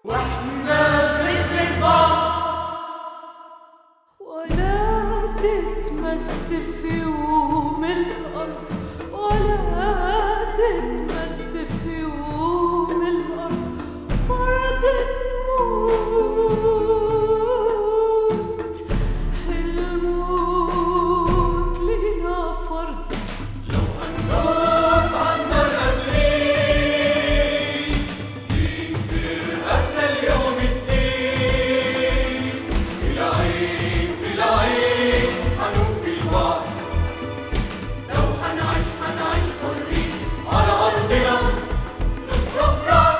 واحنا بنسند بعض ولا تتمس في يوم الأرض ولا تتمس في يوم الأرض فرض الموت الموت لنا فرض هندوس عالنار قادرين يكفر قبل اليوم الدين بالعين بالعين حنوفي الوعد لو هنعيش هنعيش حرين على أرضنا نصرف رعد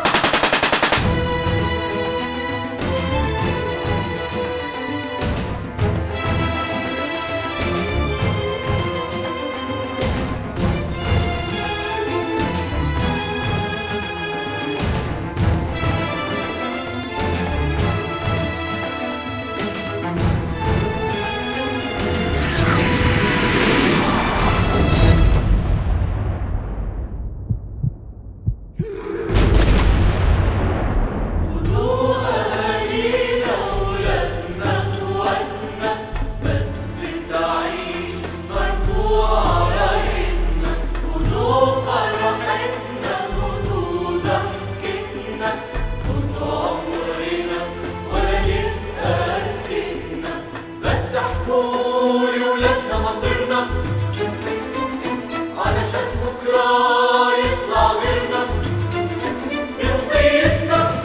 بس تعيش مرفوع رايتنا خدوا فرحتنا خدوا ضحكتنا خدوا عمرنا ولا نبقى سكتنا بس احكولي ولادنا مصيرنا علشان بكرة يطلع غيرنا دي وصيتنا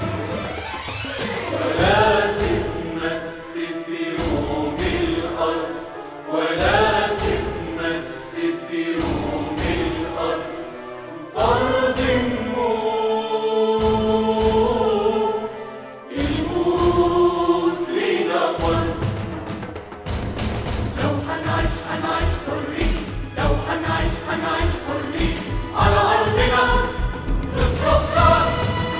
ولا تتمس في يوم الأرض ولا تتمس في يوم الأرض فرض الموت الموت لينا فرض لو هنعيش هنعيش حرين لو هنعيش هنعيش حرين على أرضنا نصرف رعد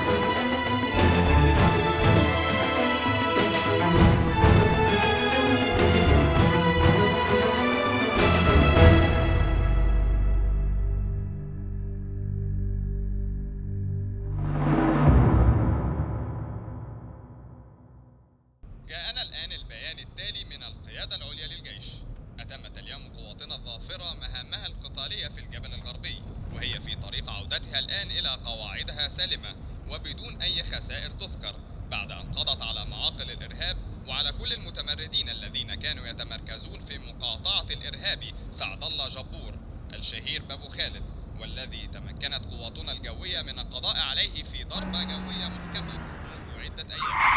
جاءنا الآن البيان التالي من القيادة العليا للجيش أتمت اليوم قواتنا الظافرة مهامها القتالية في الجبل الغربي وهي في طريق عودتها الآن إلى قواعدها سالمة وبدون أي خسائر تذكر بعد أن قضت على معاقل الإرهاب وعلى كل المتمردين الذين كانوا يتمركزون في مقاطعة الإرهابي سعد الله جبور الشهير بابو خالد والذي تمكنت قواتنا الجوية من القضاء عليه في ضربة جوية محكمة منذ عدة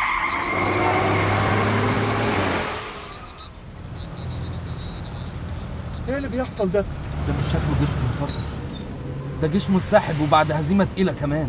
أيام ايه اللي بيحصل ده؟ ده مش شكله جيش منتصر ده جيش منسحب وبعد هزيمة تقيلة كمان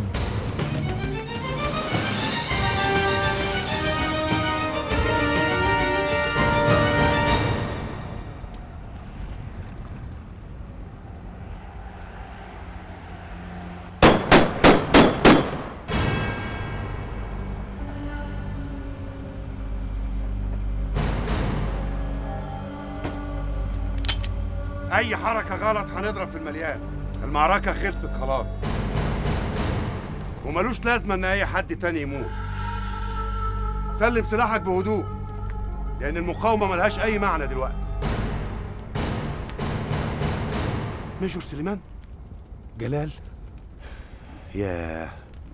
اي حركه غلط هنضرب في المليان المعركه خلصت خلاص وملوش لازمه ان اي حد تاني يموت سلم سلاحك بهدوء لان المقاومه ملهاش اي معنى دلوقتي ميجور سليمان جلال ياه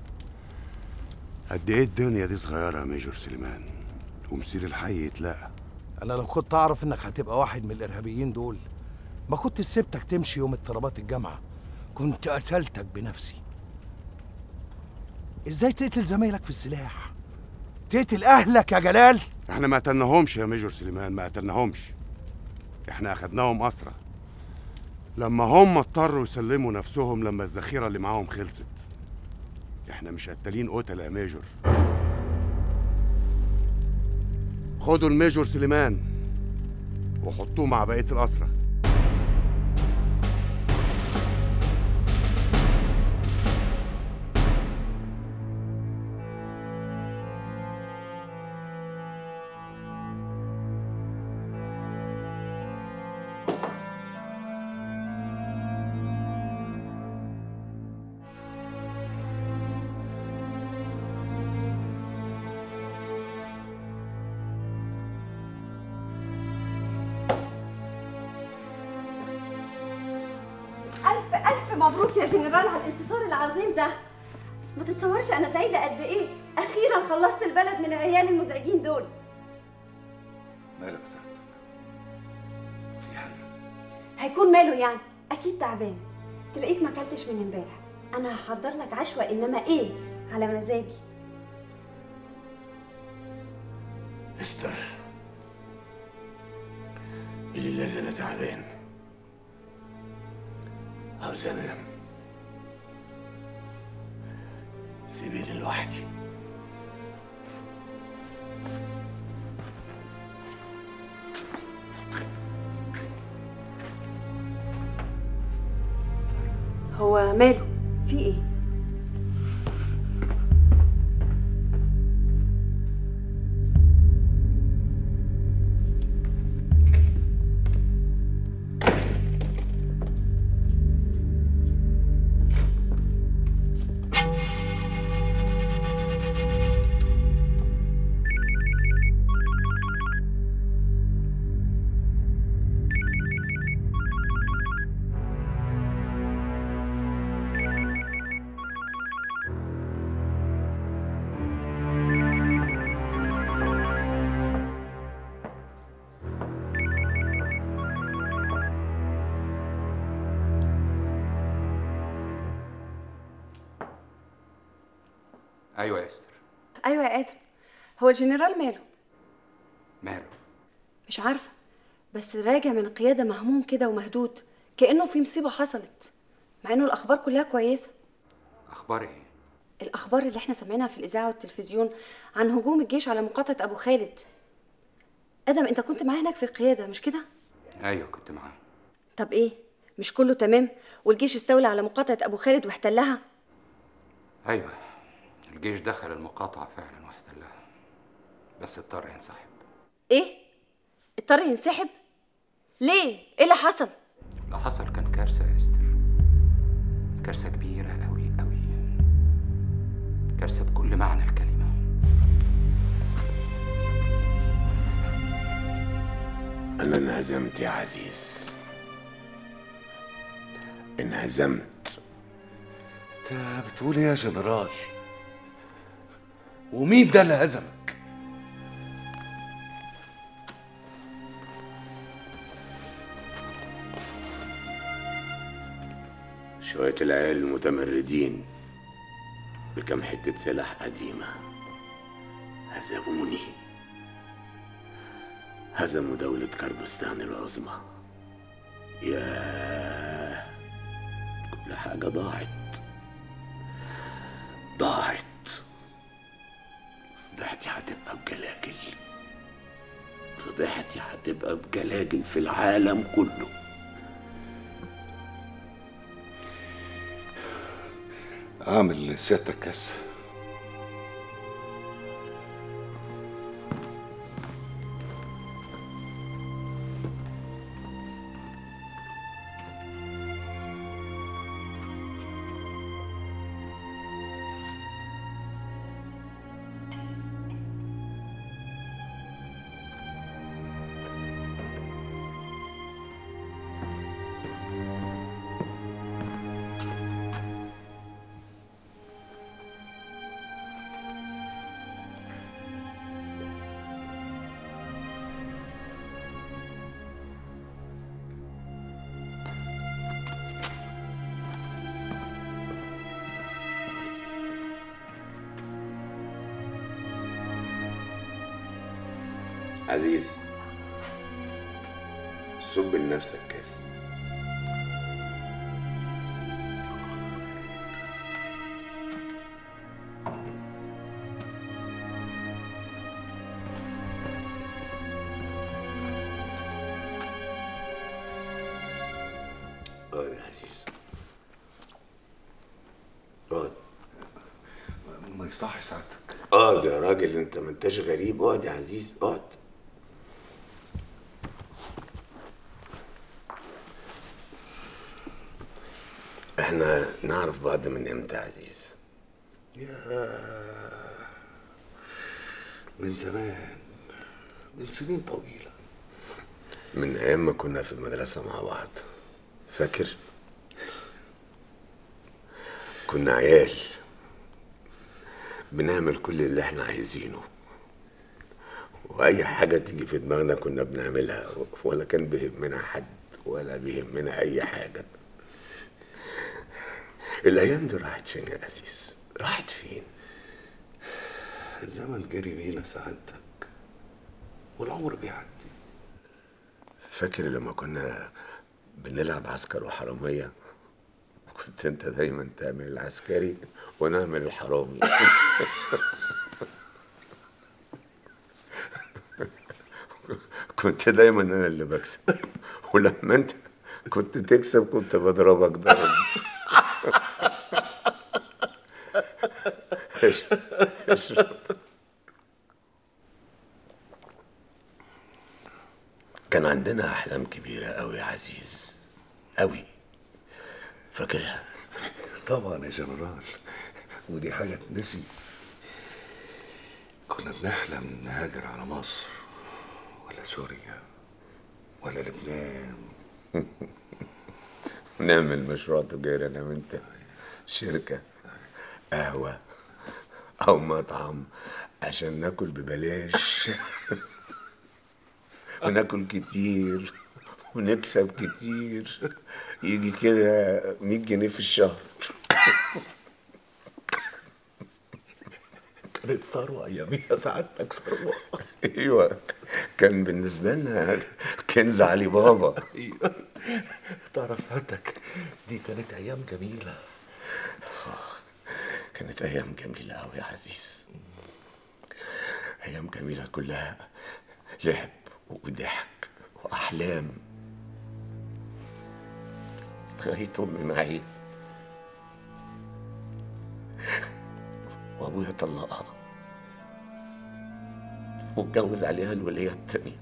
قد ايه الدنيا دي صغيره يا ميجور سليمان ومسير الحي يتلاقى انا لو كنت اعرف انك هتبقى واحد من الارهابيين دول ما كنت سبتك تمشي يوم اضطرابات الجامعه كنت قتلتك بنفسي ازاي تقتل زمايلك في السلاح تقتل اهلك يا جلال احنا ما قتلناهمش يا ميجور سليمان ما قتلناهمش احنا اخدناهم اسرى لما هم اضطروا يسلموا نفسهم لما الذخيره اللي معاهم خلصت احنا مش قتالين قتل يا ميجور خدوا الميجور سليمان وحطوه مع بقيه الاسرى مبروك يا جنرال على الانتصار العظيم ده ما تتصورش انا سعيده قد ايه اخيرا خلصت البلد من العيال المزعجين دول مالك سعادتك في حاجه هيكون ماله يعني اكيد تعبان تلاقيك ما اكلتش من امبارح انا هحضر لك عشوه انما ايه على مزاجي استر الليلة دي انا تعبان عاوز انام سيبيني لوحدي هو ماله في ايه ايوه يا استر ايوه يا ادم هو الجنرال ماله ماله مش عارفه بس راجع من القياده مهموم كده ومهدود كانه في مصيبه حصلت مع انه الاخبار كلها كويسه اخبار ايه الاخبار اللي احنا سمعناها في الاذاعه والتلفزيون عن هجوم الجيش على مقاطعه ابو خالد ادم انت كنت معاه هناك في القياده مش كده ايوه كنت معاه طب ايه مش كله تمام والجيش استولى على مقاطعه ابو خالد واحتلها ايوه الجيش دخل المقاطعه فعلا واحتلها بس اضطر ينسحب ايه اضطر ينسحب ليه ايه اللي حصل اللي حصل كان كارثه يا استر كارثه كبيره قوي قوي كارثه بكل معنى الكلمه انا انهزمت يا عزيز انهزمت انت بتقول ايه يا جنرال ومين ده اللي هزمك شوية العيال المتمردين بكم حتة سلاح قديمة هزموني هزموا دولة كربستان العظمى ياه كل حاجة ضاعت ضاعت فضيحتي هتبقى بجلاجل فضيحتي هتبقى بجلاجل في العالم كله اعمل سيادتك كاس عزيزي صب لنفسك كاس اقعد يا عزيز اقعد ما يصحش سعادتك اقعد يا راجل انت ما انتش غريب اقعد يا عزيز اقعد احنا نعرف بعض من امتى يا عزيز من زمان من سنين طويلة من ايام ما كنا في المدرسة مع بعض فاكر كنا عيال بنعمل كل اللي احنا عايزينه واي حاجه تيجي في دماغنا كنا بنعملها ولا كان بيهمنا حد ولا بيهمنا اي حاجه الايام دي راحت فين يا عزيز راحت فين الزمن جري بينا سعادتك والعمر بيعدي فاكر لما كنا بنلعب عسكر وحراميه كنت انت دايما تعمل العسكري وانا اعمل الحرامي كنت دايما انا اللي بكسب ولما انت كنت تكسب كنت بضربك ضرب اشرب اشرب كان عندنا احلام كبيره قوي يا عزيز قوي فاكرها طبعا يا جنرال ودي حاجة تنسي كنا بنحلم نهاجر على مصر ولا سوريا ولا لبنان نعمل مشروع تجاري انا وانت شركه قهوه او مطعم عشان ناكل ببلاش وناكل كتير ونكسب كتير يجي كده 100 جنيه في الشهر كانت ثروة أياميها سعادتك ثروة ايوه كان بالنسبه لنا كنز علي بابا أيوة. تعرف سعادتك دي كانت أيام جميلة كانت ايام جميله قوي يا عزيز ايام جميله كلها لعب وضحك واحلام لغايه امي ما عيت وابويا طلقها واتجوز عليها الوليه التانيه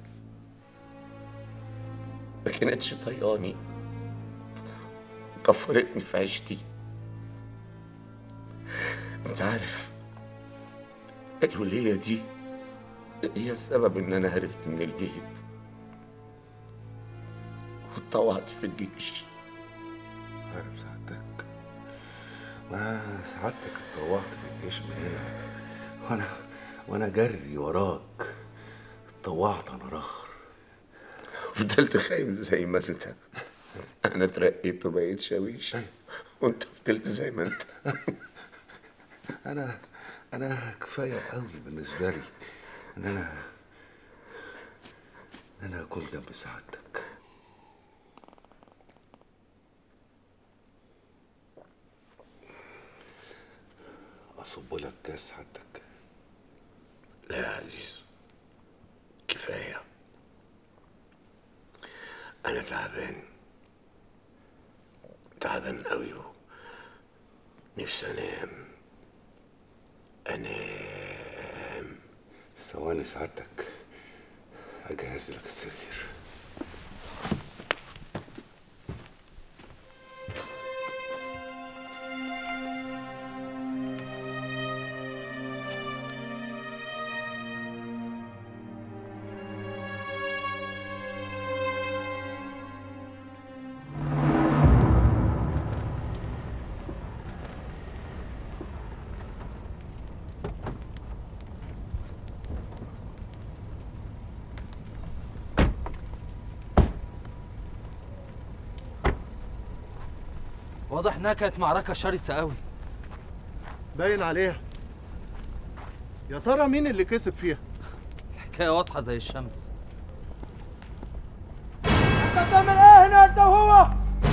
ما كانتش طياني كفرتني في عيشتي انت عارف الولية دي هي السبب ان انا هربت من البيت واتطوعت في الجيش عارف سعادتك ما سعادتك اتطوعت في الجيش من هنا وانا وانا جري وراك اتطوعت انا رخر فضلت خايف زي ما انت انا اترقيت وبقيت شاويش وانت فضلت زي ما انت انا انا كفايه قوي بالنسبه لي ان انا ان انا اكون جنب سعادتك اصب لك كاس سعادتك لا يا عزيز كفايه انا تعبان تعبان قوي نفسي انام انام ثواني سعادتك اجهز لك السرير واضح انها كانت معركة شرسة قوي باين عليها يا ترى مين اللي كسب فيها الحكاية واضحة زي الشمس انت بتعمل ايه هنا انت وهو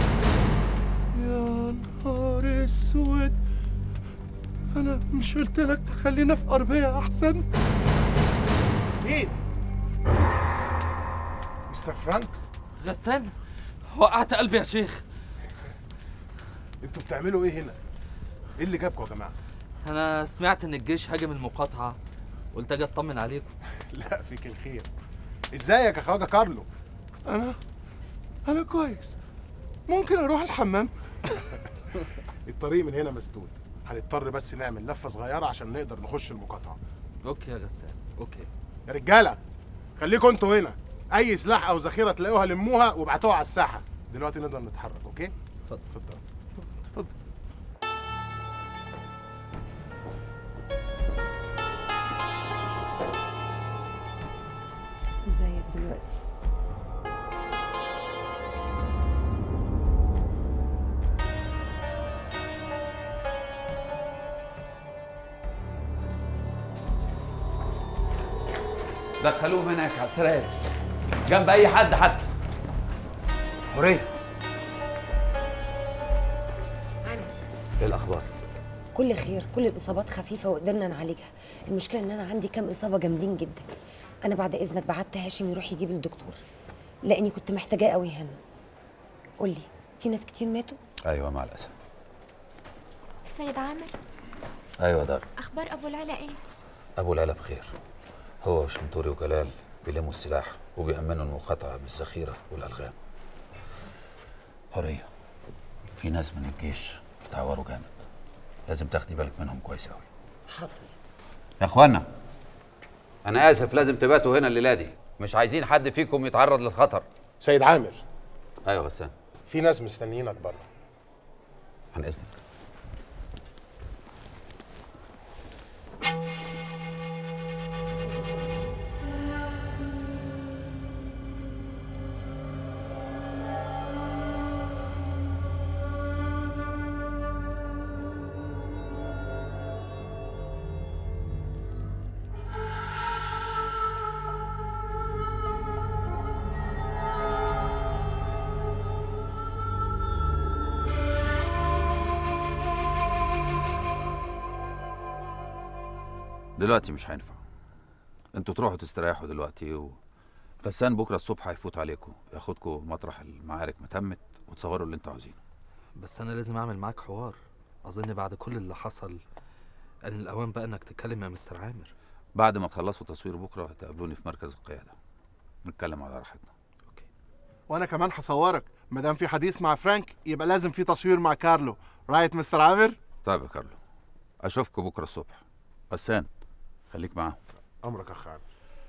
يا نهار اسود انا مش قلت لك خلينا في اربيه احسن مين مستر فرانك غسان وقعت قلبي يا شيخ انتوا بتعملوا ايه هنا ايه اللي جابكم يا جماعه انا سمعت ان الجيش هاجم المقاطعة قلت اجي اطمن عليكم لا فيك الخير ازيك يا خواجه كارلو انا انا كويس ممكن اروح الحمام الطريق من هنا مسدود هنضطر بس نعمل لفه صغيره عشان نقدر نخش المقاطعه اوكي يا غسان اوكي يا رجاله خليكم انتوا هنا اي سلاح او ذخيره تلاقوها لموها وابعتوها على الساحه دلوقتي نقدر نتحرك اوكي اتفضل اتفضل اتفضل دخلوهم هناك على السراير جنب اي حد حتى حوريه ايه الاخبار كل خير كل الاصابات خفيفه وقدرنا نعالجها المشكله ان انا عندي كام اصابه جامدين جدا انا بعد اذنك بعت هاشم يروح يجيب الدكتور لاني كنت محتاجاه قوي هنا قول لي في ناس كتير ماتوا ايوه مع الاسف سيد عامر ايوه دار اخبار ابو العلا ايه ابو العلا بخير هو وشمتوري وجلال بيلموا السلاح وبيأمنوا المقاطعة من الذخيرة والألغام حورية في ناس من الجيش اتعوروا جامد لازم تاخدي بالك منهم كويس قوي حاضر يا اخوانا انا اسف لازم تباتوا هنا الليله دي مش عايزين حد فيكم يتعرض للخطر سيد عامر ايوه غسان في ناس مستنيينك بره عن اذنك دلوقتي مش هينفع انتوا تروحوا تستريحوا دلوقتي و... غسان بكره الصبح هيفوت عليكم ياخدكم مطرح المعارك متمت وتصوروا اللي انتوا عاوزينه بس انا لازم اعمل معاك حوار اظن بعد كل اللي حصل ان الاوان بقى انك تتكلم يا مستر عامر بعد ما تخلصوا تصوير بكره هتقابلوني في مركز القياده نتكلم على راحتنا وانا كمان هصورك ما دام في حديث مع فرانك يبقى لازم في تصوير مع كارلو رايت مستر عامر طيب يا كارلو اشوفكم بكره الصبح غسان خليك معاهم امرك يا اخ عامر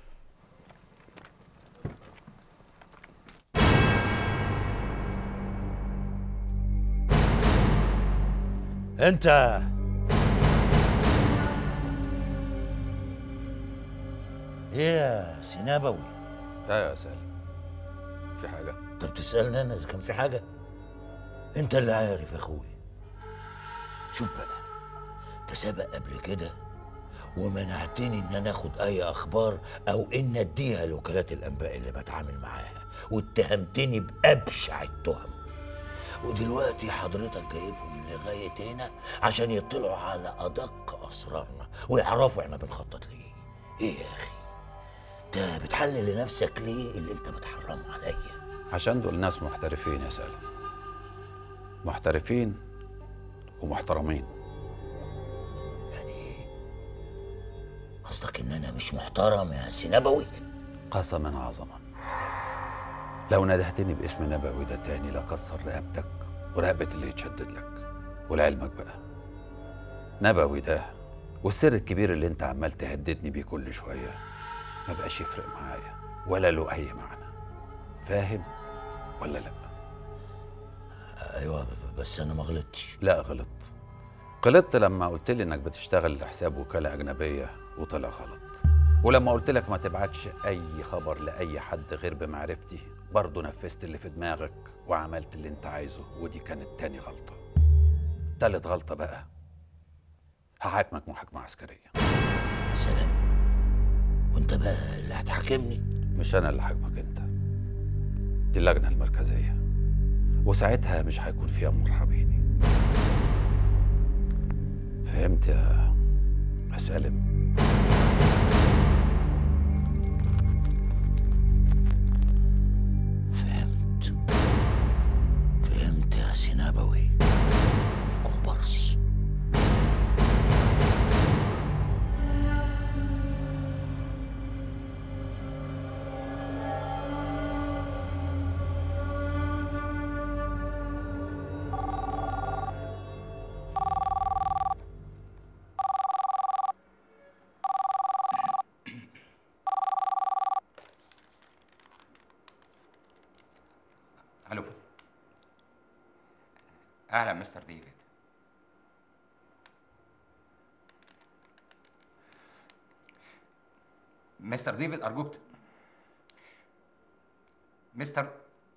انت ايه يا سينابوي ايوه يا سالم في حاجه انت بتسالني انا اذا كان في حاجه انت اللي عارف يا اخوي شوف بقى انت سابق قبل كده ومنعتني ان انا اخد اي اخبار او ان اديها لوكالات الانباء اللي بتعامل معاها واتهمتني بابشع التهم ودلوقتي حضرتك جايبهم لغايه هنا عشان يطلعوا على ادق اسرارنا ويعرفوا احنا بنخطط ليه ايه يا اخي انت بتحلل لنفسك ليه اللي انت بتحرمه عليا عشان دول ناس محترفين يا سالم محترفين ومحترمين قصدك ان انا مش محترم يا سينبوي قسما عظما لو ندهتني باسم نبوي ده تاني لكسر رقبتك ورقبة اللي يتشدد لك ولعلمك بقى نبوي ده والسر الكبير اللي انت عمال تهددني بيه كل شوية ما بقاش يفرق معايا ولا له أي معنى فاهم ولا لا؟ ايوه بس انا ما غلطتش لا غلط غلطت لما قلت لي انك بتشتغل لحساب وكالة أجنبية وطلع غلط ولما قلت لك ما تبعتش أي خبر لأي حد غير بمعرفتي برضه نفذت اللي في دماغك وعملت اللي انت عايزه ودي كانت تاني غلطة تالت غلطة بقى هحاكمك محاكمة عسكرية يا سلام وانت بقى اللي هتحاكمني مش أنا اللي هحاكمك انت دي اللجنة المركزية وساعتها مش هيكون فيها مرحبيني فهمت يا يا سالم فهمت فهمت يا سينابوي كومبارس الو اهلا مستر ديفيد مستر ديفيد ارجوك ت- مستر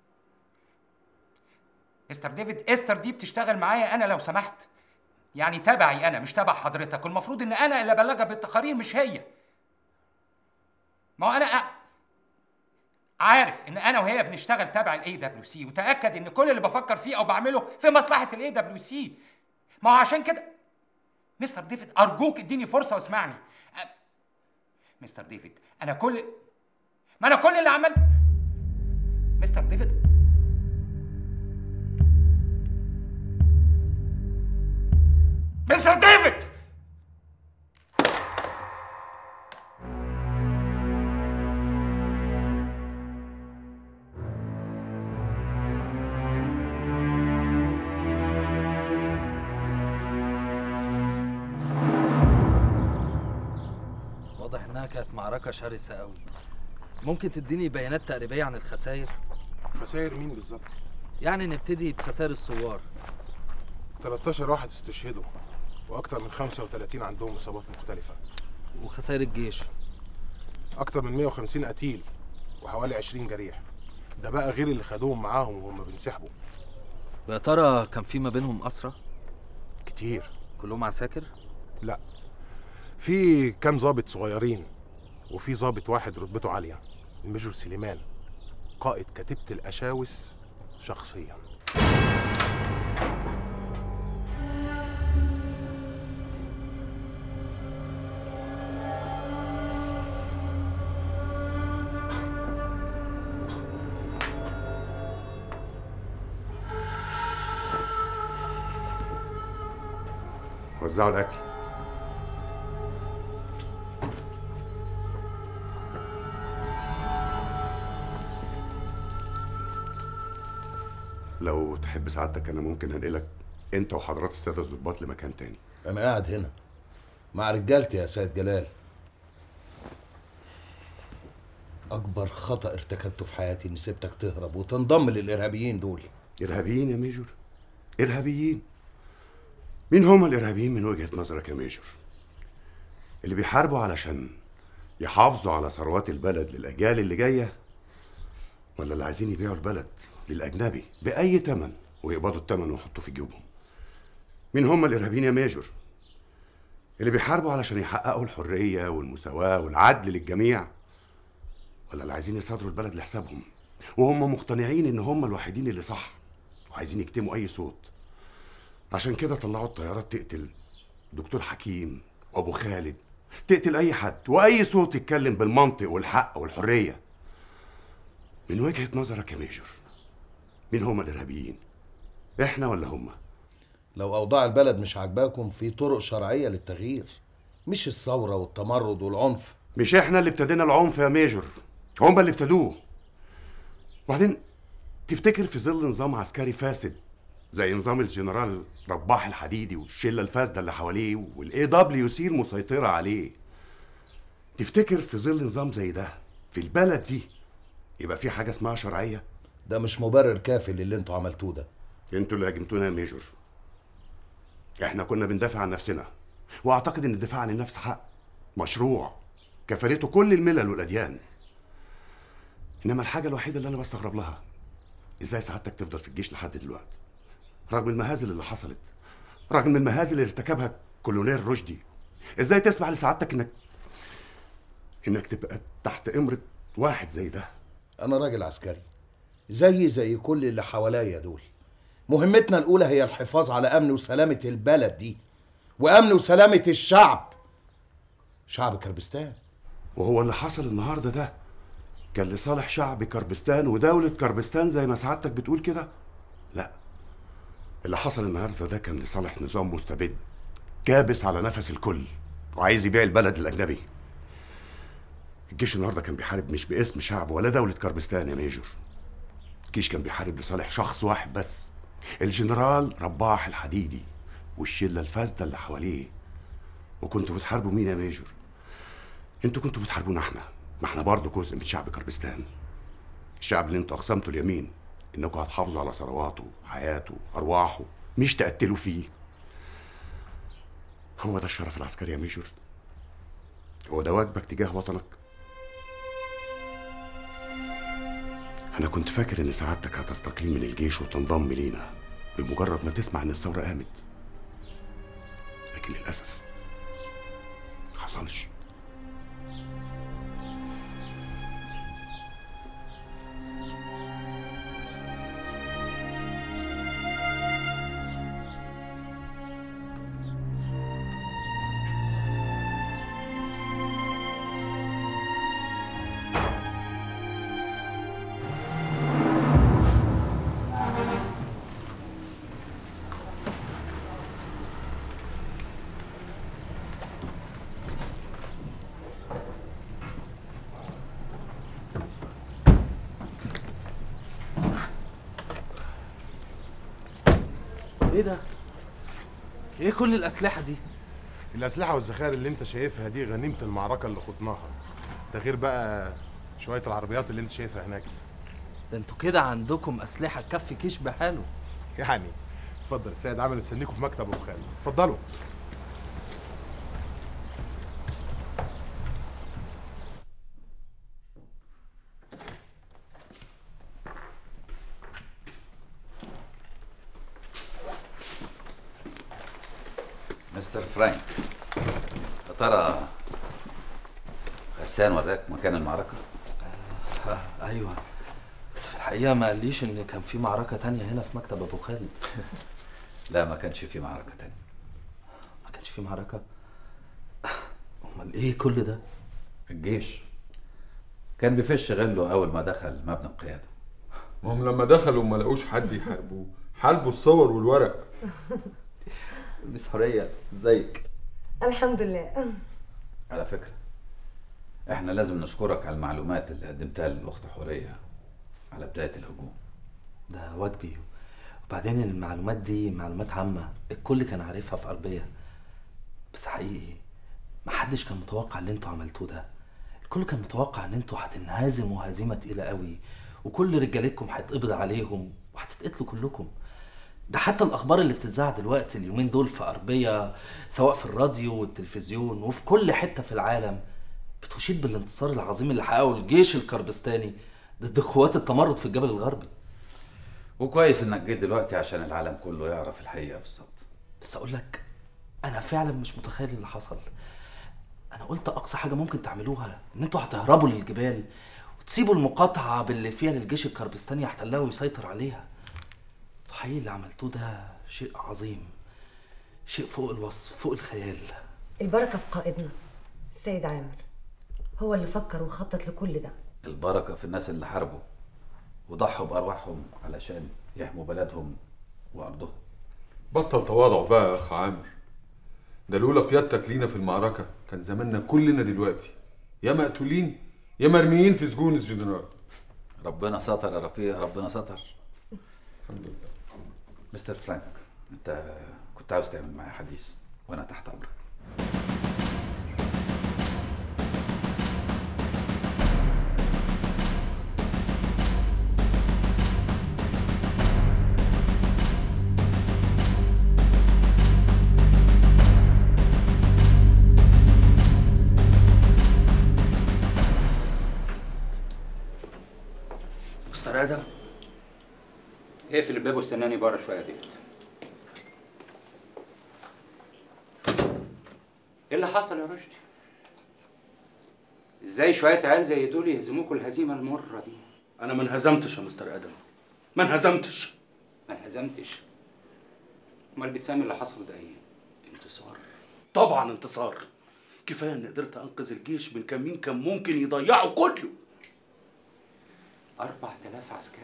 مستر ديفيد استر دي بتشتغل معايا انا لو سمحت يعني تبعي انا مش تبع حضرتك والمفروض ان انا اللي ابلغها بالتقارير مش هي ما هو انا أ... عارف ان انا وهي بنشتغل تبع الاي دبليو سي وتاكد ان كل اللي بفكر فيه او بعمله في مصلحه الاي دبليو سي ما هو عشان كده مستر ديفيد ارجوك اديني فرصه واسمعني أ... مستر ديفيد انا كل ما انا كل اللي عملت مستر ديفيد مستر ديفيد واضح انها كانت معركة شرسة قوي ممكن تديني بيانات تقريبية عن الخسائر خسائر مين بالظبط؟ يعني نبتدي بخسائر الثوار 13 واحد استشهدوا واكتر من 35 عندهم اصابات مختلفه وخسائر الجيش اكتر من 150 قتيل وحوالي 20 جريح ده بقى غير اللي خدوهم معاهم وهم بينسحبوا ويا ترى كان في ما بينهم أسرى كتير كلهم عساكر لا في كام ضابط صغيرين وفي ضابط واحد رتبته عاليه الميجور سليمان قائد كتيبه الاشاوس شخصيا وزعوا الاكل لو تحب سعادتك انا ممكن انقلك انت وحضرات الساده الضباط لمكان تاني انا قاعد هنا مع رجالتي يا سيد جلال اكبر خطا ارتكبته في حياتي اني سبتك تهرب وتنضم للارهابيين دول ارهابيين يا ميجور ارهابيين مين هم الارهابيين من وجهه نظرك يا ميجور اللي بيحاربوا علشان يحافظوا على ثروات البلد للاجيال اللي جايه ولا اللي عايزين يبيعوا البلد للاجنبي باي ثمن ويقبضوا الثمن ويحطوه في جيوبهم مين هم الارهابيين يا ميجور اللي بيحاربوا علشان يحققوا الحريه والمساواه والعدل للجميع ولا اللي عايزين يصادروا البلد لحسابهم وهم مقتنعين ان هم الوحيدين اللي صح وعايزين يكتموا اي صوت عشان كده طلعوا الطيارات تقتل دكتور حكيم وابو خالد تقتل اي حد واي صوت يتكلم بالمنطق والحق والحريه من وجهه نظرك يا ميجور مين هم الارهابيين احنا ولا هم لو اوضاع البلد مش عاجباكم في طرق شرعيه للتغيير مش الثوره والتمرد والعنف مش احنا اللي ابتدينا العنف يا ميجور هم اللي ابتدوه وبعدين تفتكر في ظل نظام عسكري فاسد زي نظام الجنرال رباح الحديدي والشله الفاسده اللي حواليه والاي دبليو سي المسيطره عليه تفتكر في ظل نظام زي ده في البلد دي يبقى في حاجه اسمها شرعيه ده مش مبرر كافي للي انتوا عملتوه ده انتوا اللي هاجمتونا يا ميجور احنا كنا بندافع عن نفسنا واعتقد ان الدفاع عن النفس حق مشروع كفرته كل الملل والاديان انما الحاجه الوحيده اللي انا بستغرب لها ازاي سعادتك تفضل في الجيش لحد دلوقتي رغم المهازل اللي حصلت رغم المهازل اللي ارتكبها كولونيل رشدي ازاي تسمح لسعادتك انك انك تبقى تحت امرة واحد زي ده انا راجل عسكري زي زي كل اللي حواليا دول مهمتنا الاولى هي الحفاظ على امن وسلامه البلد دي وامن وسلامه الشعب شعب كربستان وهو اللي حصل النهارده ده كان لصالح شعب كربستان ودولة كربستان زي ما سعادتك بتقول كده؟ لا اللي حصل النهارده ده كان لصالح نظام مستبد كابس على نفس الكل وعايز يبيع البلد للأجنبي الجيش النهارده كان بيحارب مش باسم شعب ولا دولة كربستان يا ميجور الجيش كان بيحارب لصالح شخص واحد بس الجنرال رباح الحديدي والشلة الفاسدة اللي حواليه وكنتوا بتحاربوا مين يا ميجور؟ انتوا كنتوا بتحاربونا احنا ما احنا برضه جزء من شعب كربستان الشعب اللي انتوا اقسمتوا اليمين انكم هتحافظوا على ثرواته حياته ارواحه مش تقتلوا فيه هو ده الشرف العسكري يا ميجور هو ده واجبك تجاه وطنك انا كنت فاكر ان سعادتك هتستقيل من الجيش وتنضم لينا بمجرد ما تسمع ان الثوره قامت لكن للاسف حصلش ايه ده ايه كل الاسلحه دي الاسلحه والذخائر اللي انت شايفها دي غنيمه المعركه اللي خضناها ده غير بقى شويه العربيات اللي انت شايفها هناك دي ده انتوا كده عندكم اسلحه تكفي كيش بحاله يعني اتفضل السيد عامل مستنيكم في مكتب ابو خالد اتفضلوا مستر فرانك يا ترى غسان وراك مكان المعركة؟ آه ايوه بس في الحقيقه ما قاليش ان كان في معركه تانية هنا في مكتب ابو خالد لا ما كانش في معركة تانية ما كانش في معركه امال ايه كل ده الجيش كان بيفش غله أول ما دخل مبنى القيادة ما هم لما دخلوا ما لقوش حد يحاربوه حاربوا الصور والورق مس حوريه ازيك الحمد لله على فكرة احنا لازم نشكرك على المعلومات اللي قدمتها للأخت حورية على بداية الهجوم ده واجبي وبعدين المعلومات دي معلومات عامة الكل كان عارفها في أربية بس حقيقي محدش كان متوقع اللي انتوا عملتوه ده الكل كان متوقع ان انتوا هتنهزموا هزيمة تقيلة قوي وكل رجالتكم هيتقبض عليهم وهتتقتلوا كلكم ده حتى الأخبار اللي بتتذاع دلوقتي اليومين دول في أربية سواء في الراديو والتلفزيون وفي كل حتة في العالم بتشيد بالانتصار العظيم اللي حققه الجيش الكربستاني ضد قوات التمرد في الجبل الغربي وكويس انك جيت دلوقتي عشان العالم كله يعرف الحقيقة بالظبط بس اقول لك انا فعلا مش متخيل اللي حصل انا قلت اقصى حاجه ممكن تعملوها ان انتوا هتهربوا للجبال وتسيبوا المقاطعه باللي فيها للجيش الكربستاني يحتلها ويسيطر عليها انتوا حقيقي اللي عملتوه ده شيء عظيم شيء فوق الوصف فوق الخيال البركة في قائدنا السيد عامر هو اللي فكر وخطط لكل ده البركة في الناس اللي حاربوا وضحوا بأرواحهم علشان يحموا بلدهم وأرضهم بطل تواضع بقى يا اخ عامر ده لولا قيادتك لينا في المعركة كان زماننا كلنا دلوقتي يا مقتولين يا مرميين في سجون الجنرال ربنا ستر يا رفيق ربنا ستر الحمد لله مستر فرانك انت كنت عاوز تعمل معايا حديث وانا تحت امرك مستر ادم اقفل الباب واستناني بره شويه يا ديفيد ايه اللي حصل يا رشدي ازاي شويه عيال زي دول يهزموكوا الهزيمه المره دي انا ما انهزمتش يا مستر ادم ما انهزمتش ما انهزمتش امال بتسمي اللي حصل ده ايه انتصار طبعا انتصار كفايه اني قدرت انقذ الجيش من كمين كان ممكن يضيعه كله 4000 عسكري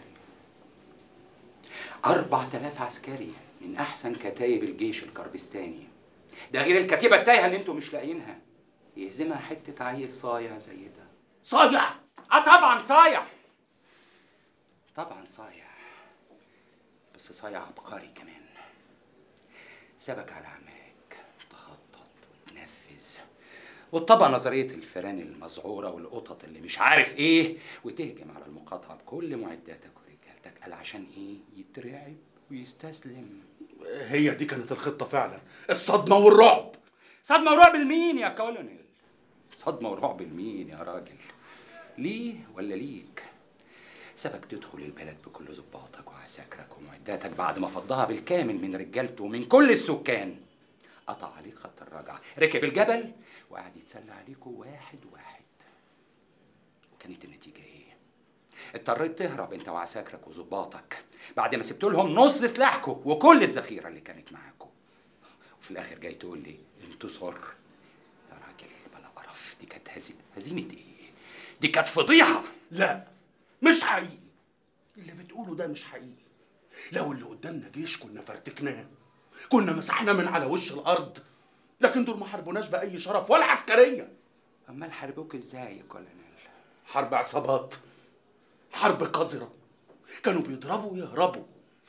4000 عسكري من احسن كتايب الجيش الكربستاني ده غير الكتيبه التايهه اللي انتوا مش لاقيينها يهزمها حته عيل صايع زي ده صايع اه طبعا صايع طبعا صايع بس صايع عبقري كمان سبك على عماك تخطط وتنفذ واتطبق نظرية الفيران المذعورة والقطط اللي مش عارف ايه وتهجم على المقاطعة بكل معداتك ورجالتك قال عشان ايه يترعب ويستسلم هي دي كانت الخطه فعلا الصدمه والرعب صدمة ورعب لمين يا كولونيل صدمة ورعب لمين يا راجل ليه ولا ليك سبك تدخل البلد بكل ضباطك وعساكرك ومعداتك بعد ما فضها بالكامل من رجالته ومن كل السكان قطع عليك خط الرجعة ركب الجبل وقعد يتسلى عليكوا واحد واحد وكانت النتيجة ايه؟ اضطريت تهرب انت وعساكرك وظباطك بعد ما سبت لهم نص سلاحكم وكل الذخيرة اللي كانت معاكم وفي الاخر جاي تقول لي انتصار يا راجل بلا قرف دي كانت هزيمة هزيمة ايه؟ دي كانت فضيحة لا مش حقيقي اللي بتقوله ده مش حقيقي لو اللي قدامنا جيش كنا فرتكناه كنا مسحناه من على وش الارض لكن دول ما حاربوناش باي شرف ولا عسكريه امال حاربوك ازاي يا كولونيل حرب عصابات حرب قذره كانوا بيضربوا ويهربوا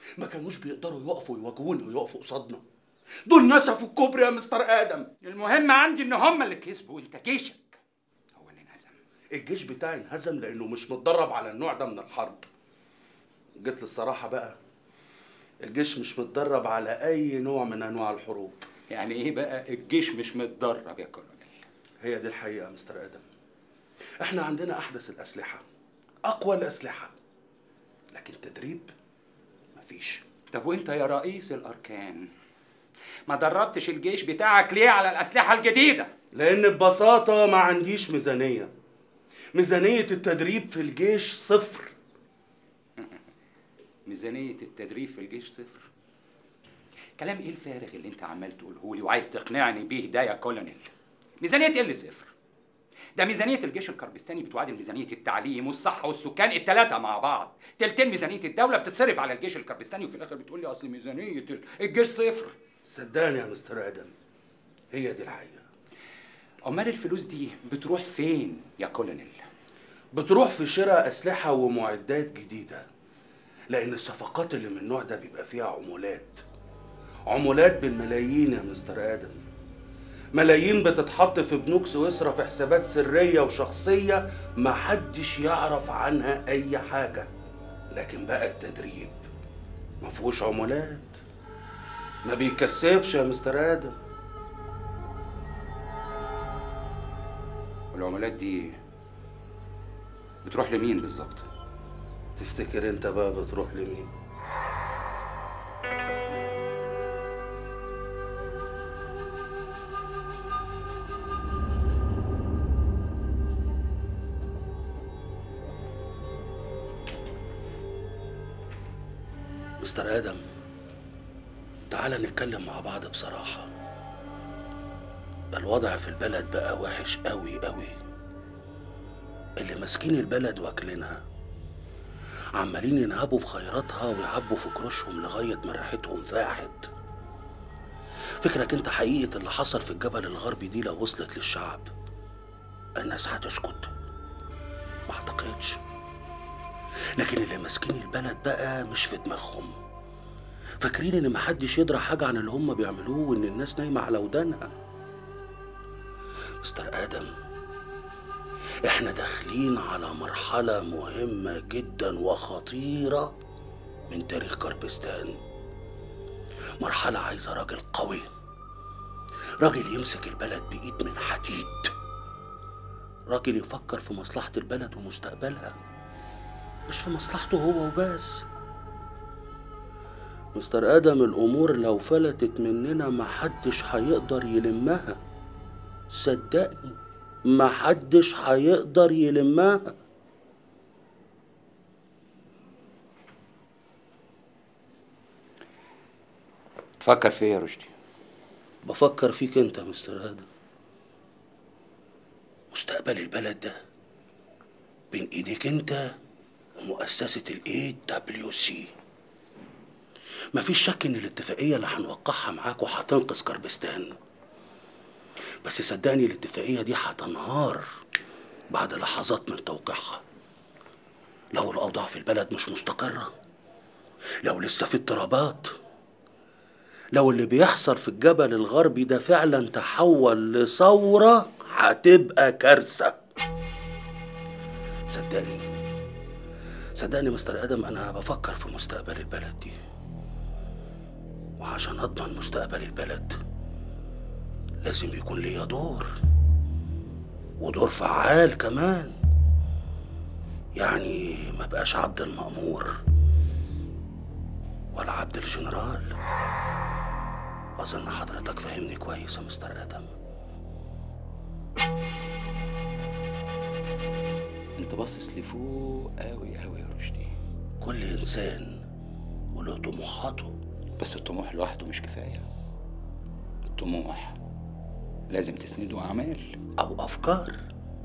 ما كانوش بيقدروا يقفوا يواجهونا ويقفوا قصادنا دول نسفوا الكوبري يا مستر ادم المهم عندي ان هم اللي كسبوا انت جيشك الجيش بتاعي انهزم لانه مش متدرب على النوع ده من الحرب جيت للصراحه بقى الجيش مش متدرب على اي نوع من انواع الحروب يعني ايه بقى الجيش مش متدرب يا كولونيل هي دي الحقيقه يا مستر ادم احنا عندنا احدث الاسلحه اقوى الاسلحه لكن تدريب مفيش طب وانت يا رئيس الاركان ما دربتش الجيش بتاعك ليه على الاسلحه الجديده لان ببساطه ما عنديش ميزانيه ميزانيه التدريب في الجيش صفر ميزانيه التدريب في الجيش صفر كلام ايه الفارغ اللي انت عمال تقوله لي وعايز تقنعني بيه ده يا كولونيل ميزانيه ايه اللي صفر ده ميزانية الجيش الكربستاني بتعادل ميزانية التعليم والصحة والسكان التلاتة مع بعض تلتين ميزانية الدولة بتتصرف على الجيش الكربستاني وفي الآخر بتقول لي أصل ميزانية ال- الجيش صفر صدقني يا مستر ادم هي دي الحقيقه أمال الفلوس دي بتروح فين يا كولونيل بتروح في شراء اسلحه ومعدات جديده لان الصفقات اللي من النوع ده بيبقى فيها عمولات عمولات بالملايين يا مستر ادم ملايين بتتحط في بنوك سويسرا في حسابات سريه وشخصيه محدش يعرف عنها اي حاجه لكن بقى التدريب ما فيهوش عمولات ما بيكسبش يا مستر ادم والعمولات دي بتروح لمين بالظبط تفتكر انت بقى بتروح لمين مستر ادم تعال نتكلم مع بعض بصراحه الوضع في البلد بقى وحش قوي قوي اللي ماسكين البلد واكلينها عمالين ينهبوا في خيراتها ويعبوا في كروشهم لغاية ما ريحتهم فاحت فكرك انت حقيقة اللي حصل في الجبل الغربي دي لو وصلت للشعب الناس هتسكت ما اعتقدش لكن اللي ماسكين البلد بقى مش في دماغهم فاكرين ان محدش يدرى حاجة عن اللي هم بيعملوه وان الناس نايمة على ودانها مستر ادم احنا داخلين على مرحلة مهمة جدا وخطيرة من تاريخ كربستان مرحلة عايزة راجل قوي راجل يمسك البلد بإيد من حديد راجل يفكر في مصلحة البلد ومستقبلها مش في مصلحته هو وبس مستر آدم الأمور لو فلتت مننا محدش هيقدر يلمها صدقني محدش هيقدر يلمها تفكر في ايه يا رشدي بفكر فيك انت يا مستر ادم مستقبل البلد ده بين ايديك انت ومؤسسة الاي دبليو سي مفيش شك ان الاتفاقية اللي هنوقعها معاكوا هتنقذ كربستان بس صدقني الاتفاقية دي هتنهار بعد لحظات من توقيعها لو الأوضاع في البلد مش مستقرة لو لسه في اضطرابات لو اللي بيحصل في الجبل الغربي ده فعلا تحول لثورة هتبقى كارثة صدقني صدقني مستر آدم أنا بفكر في مستقبل البلد دي وعشان أضمن مستقبل البلد لازم يكون ليا دور ودور فعال كمان يعني ما بقاش عبد المأمور ولا عبد الجنرال أظن حضرتك فاهمني كويس يا مستر آدم انت باصص لفوق قوي قوي يا رشدي كل إنسان وله طموحاته بس الطموح لوحده مش كفايه الطموح لازم تسنده اعمال أو أفكار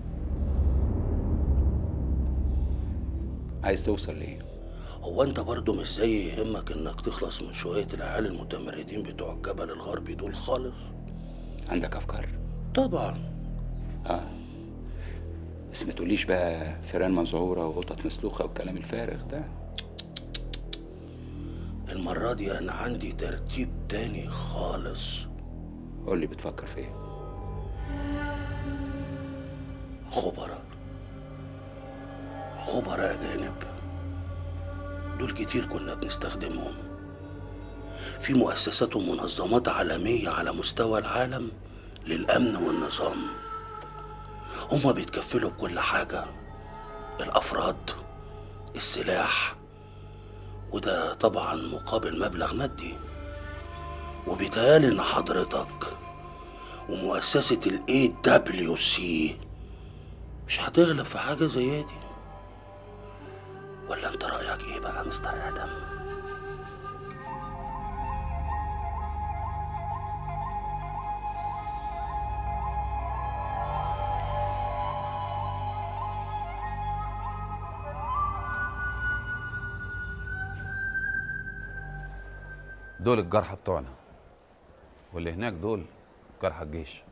عايز توصل ليه هو أنت برضو مش زي يهمك إنك تخلص من شوية العيال المتمردين بتوع الجبل الغربي دول خالص عندك افكار طبعا اه بس ما تقوليش بقى فيران مذعوره وقطط مسلوخه والكلام الفارغ ده المرة دي أنا عندي ترتيب تاني خالص قول لي بتفكر في ايه خبراء خبراء أجانب دول كتير كنا بنستخدمهم في مؤسسات ومنظمات عالمية على مستوى العالم للأمن والنظام هما بيتكفلوا بكل حاجة الأفراد السلاح وده طبعا مقابل مبلغ مادي وبيتهيألي إن حضرتك ومؤسسة ال AWC مش هتغلب في حاجة زي دي ولا انت رأيك ايه بقى مستر آدم؟ دول الجرحى بتوعنا واللي هناك دول جرحى الجيش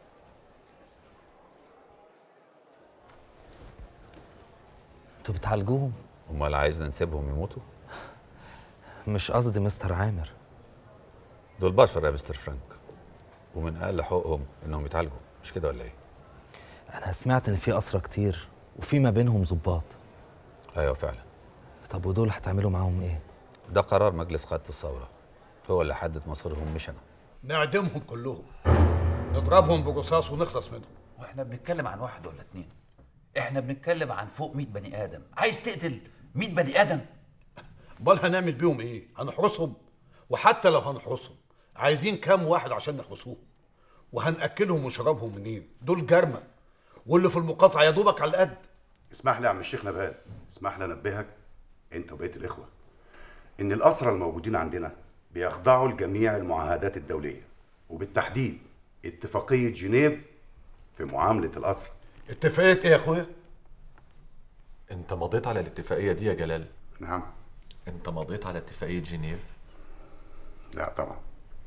انتوا بتعالجوهم امال عايزنا نسيبهم يموتوا مش قصدي مستر عامر دول بشر يا مستر فرانك ومن اقل حقوقهم انهم يتعالجوا مش كده ولا ايه انا سمعت ان في اسرى كتير وفي ما بينهم ضباط ايوه فعلا طب ودول هتعملوا معاهم ايه ده قرار مجلس قاده الثوره هو اللي حدد مصيرهم مش انا نعدمهم كلهم نضربهم برصاص ونخلص منهم واحنا بنتكلم عن واحد ولا اتنين احنا بنتكلم عن فوق 100 بني ادم عايز تقتل 100 بني ادم امال هنعمل بيهم ايه هنحرسهم وحتى لو هنحرسهم عايزين كام واحد عشان نحرسوهم وهنأكلهم ونشربهم منين دول جرمة واللي في المقاطعة يا دوبك على القد اسمح لي يا عم الشيخ نبهان اسمح لي انبهك انت وبقيه الاخوه ان الاسرى الموجودين عندنا بيخضعوا لجميع المعاهدات الدوليه وبالتحديد اتفاقيه جنيف في معامله الاسرى اتفاقيه ايه يا اخويا انت مضيت على الاتفاقيه دي يا جلال نعم انت مضيت على اتفاقيه جنيف لا طبعا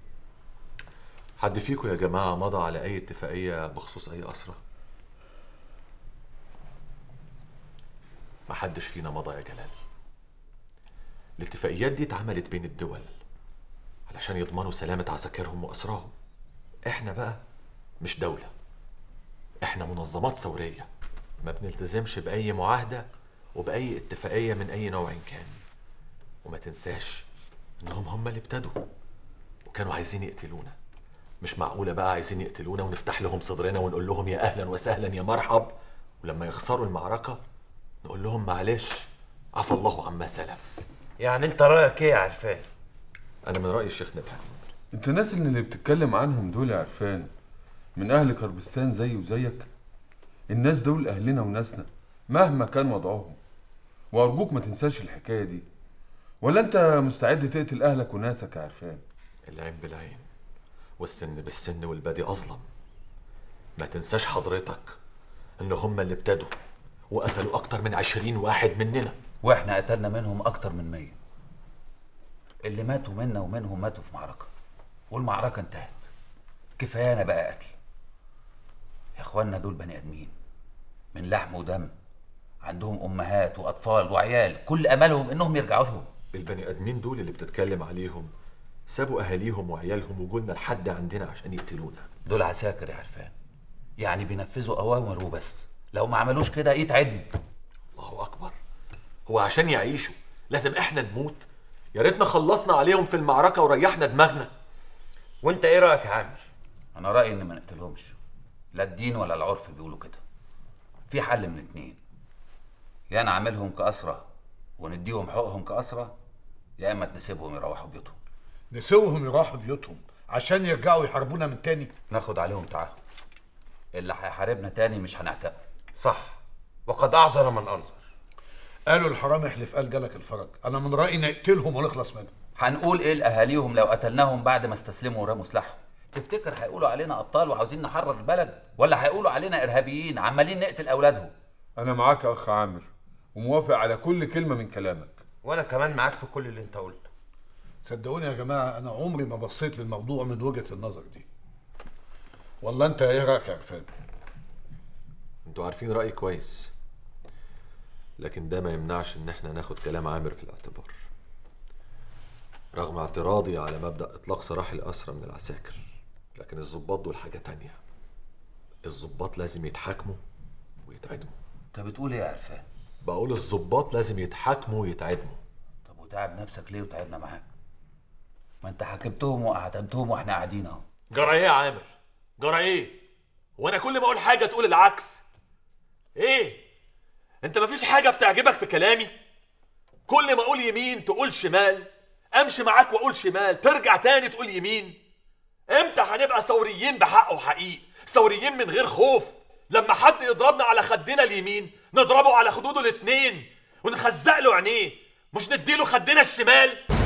حد فيكم يا جماعه مضى على اي اتفاقيه بخصوص اي اسرى محدش فينا مضى يا جلال الاتفاقيات دي اتعملت بين الدول علشان يضمنوا سلامة عساكرهم وأسراهم احنا بقى مش دولة احنا منظمات ثورية ما بنلتزمش بأي معاهدة وبأي اتفاقية من أي نوع كان وما تنساش إنهم هم اللي ابتدوا وكانوا عايزين يقتلونا مش معقولة بقى عايزين يقتلونا ونفتح لهم صدرنا ونقول لهم يا أهلا وسهلا يا مرحب ولما يخسروا المعركة نقول لهم معلش عفى الله عما سلف يعني انت رايك ايه يا عرفان انا من رايي الشيخ نبهان انت الناس اللي, اللي بتتكلم عنهم دول يا عرفان من اهل كربستان زي وزيك الناس دول اهلنا وناسنا مهما كان وضعهم وارجوك ما تنساش الحكايه دي ولا انت مستعد تقتل اهلك وناسك يا عرفان العين بالعين والسن بالسن والبادي اظلم ما تنساش حضرتك ان هم اللي ابتدوا وقتلوا اكتر من عشرين واحد مننا واحنا قتلنا منهم اكتر من 100 اللي ماتوا منا ومنهم ماتوا في معركه والمعركه انتهت كفايانا بقى قتل يا اخوانا دول بني ادمين من لحم ودم عندهم امهات واطفال وعيال كل املهم انهم يرجعوا لهم البني ادمين دول اللي بتتكلم عليهم سابوا اهاليهم وعيالهم وجولنا لحد عندنا عشان يقتلونا دول عساكر يا عرفان يعني بينفذوا اوامر وبس لو ما عملوش كده يتعدم الله اكبر هو عشان يعيشوا لازم احنا نموت يا ريتنا خلصنا عليهم في المعركه وريحنا دماغنا وانت ايه رايك يا عامر انا رايي ان ما نقتلهمش لا الدين ولا العرف بيقولوا كده في حل من اتنين يا نعملهم كأسرة ونديهم حقوقهم كأسرة يا اما نسيبهم يروحوا بيوتهم نسوهم يروحوا بيوتهم عشان يرجعوا يحاربونا من تاني ناخد عليهم تعهد اللي هيحاربنا تاني مش هنعتقه صح وقد اعذر من انظر قالوا الحرام يحلف قال جالك الفرج انا من رايي نقتلهم ونخلص منهم هنقول ايه لاهاليهم لو قتلناهم بعد ما استسلموا ورموا سلاحهم تفتكر هيقولوا علينا ابطال وعاوزين نحرر البلد ولا هيقولوا علينا ارهابيين عمالين نقتل اولادهم انا معاك يا اخ عامر وموافق على كل كلمه من كلامك وانا كمان معاك في كل اللي انت قلته صدقوني يا جماعه انا عمري ما بصيت للموضوع من وجهه النظر دي والله انت ايه رايك يا عرفان انتوا عارفين رايي كويس لكن ده ما يمنعش ان احنا ناخد كلام عامر في الاعتبار رغم اعتراضي على مبدأ إطلاق سراح الأسرى من العساكر لكن الضباط دول حاجة تانية الضباط لازم يتحاكموا ويتعدموا انت بتقول ايه يا عرفان بقول الضباط لازم يتحاكموا ويتعدموا طب وتعب نفسك ليه وتعبنا معاك ما انت حاكمتهم واعدمتهم واحنا قاعدين اهو جرى ايه يا عامر جرى ايه وانا كل ما اقول حاجه تقول العكس ايه انت مفيش حاجه بتعجبك في كلامي كل ما اقول يمين تقول شمال امشي معاك واقول شمال ترجع تاني تقول يمين امتى هنبقى ثوريين بحق وحقيق ثوريين من غير خوف لما حد يضربنا على خدنا اليمين نضربه على خدوده الاتنين ونخزق له عينيه مش نديله خدنا الشمال